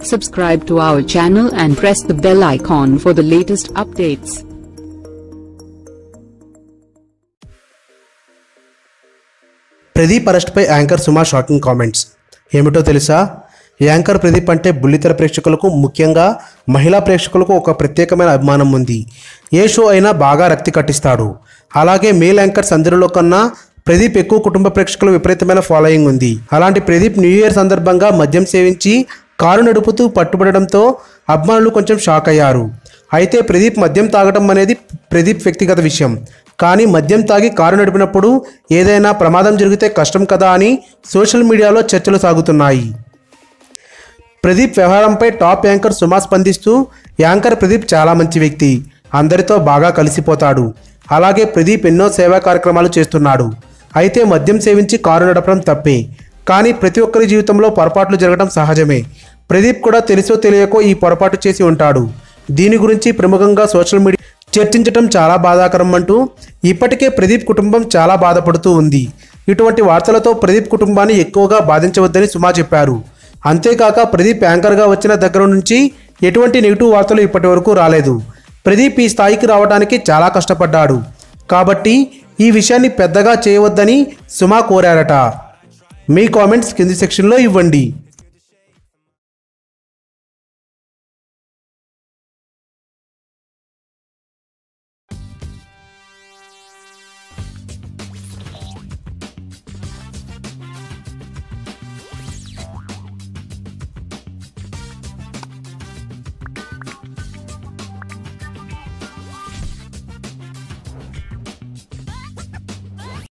Subscribe to our channel and press the bell icon for the latest updates. Pradeep అరెస్ట్పై anchor Suma shocking comments ఏమిటో తెలుసా anchor Pradeep అంటే బుల్లితెర ప్రేక్షకులకు ముఖ్యంగా మహిళా ప్రేక్షకులకు ఒక ప్రత్యేకమైన అభిమానం ఉంది ఏ షో అయినా బాగా రక్తి కట్టిస్తాడు అలాగే మేల్ యాంకర్స్ అందరిలో కన్నా ప్రదీప్ ఎక్కువ కుటుంబ ప్రేక్షకుల విపరీతమైన ఫాలోయింగ్ ఉంది అలాంటి ప్రదీప్ న్యూ ఇయర్ సందర్భంగా మద్యం సేవించి కారు నడుపుతూ పట్టుబడడంతో అభిమానులు కొంచెం షాక్ అయ్యారు అయితే ప్రదీప్ మద్యం తాగడం అనేది ప్రదీప్ వ్యక్తిగత విషయం కానీ మద్యం తాగి కారు నడిపినప్పుడు ఏదైనా ప్రమాదం జరిగితే కష్టం కదా అని సోషల్ మీడియాలో చర్చలు సాగుతున్నాయి ప్రదీప్ వ్యవహారంపై టాప్ యాంకర్ సుమా స్పందిస్తూ యాంకర్ ప్రదీప్ చాలా మంచి వ్యక్తి అందరితో బాగా కలిసిపోతాడు అలాగే ప్రదీప్ ఎన్నో సేవా కార్యక్రమాలు చేస్తున్నాడు అయితే మద్యం సేవించి కారు నడపడం తప్పే కానీ ప్రతి ఒక్కరి జీవితంలో పొరపాట్లు జరగడం సహజమే ప్రదీప్ కూడా తెలుసో తెలియకో ఈ పొరపాటు చేసి ఉంటాడు దీని గురించి ప్రముఖంగా సోషల్ మీడియా చర్చించడం చాలా బాధాకరం అంటూ ఇప్పటికే ప్రదీప్ కుటుంబం చాలా బాధపడుతూ ఉంది ఇటువంటి వార్తలతో ప్రదీప్ కుటుంబాన్ని ఎక్కువగా బాధించవద్దని సుమా చెప్పారు అంతేకాక ప్రదీప్ యాంకర్గా వచ్చిన దగ్గర నుంచి ఎటువంటి నెగిటివ్ వార్తలు ఇప్పటి వరకు రాలేదు ప్రదీప్ ఈ స్థాయికి రావడానికి చాలా కష్టపడ్డాడు కాబట్టి ఈ విషయాన్ని పెద్దగా చేయవద్దని సుమా కోరారట మీ కామెంట్స్ కింది సెక్షన్లో ఇవ్వండి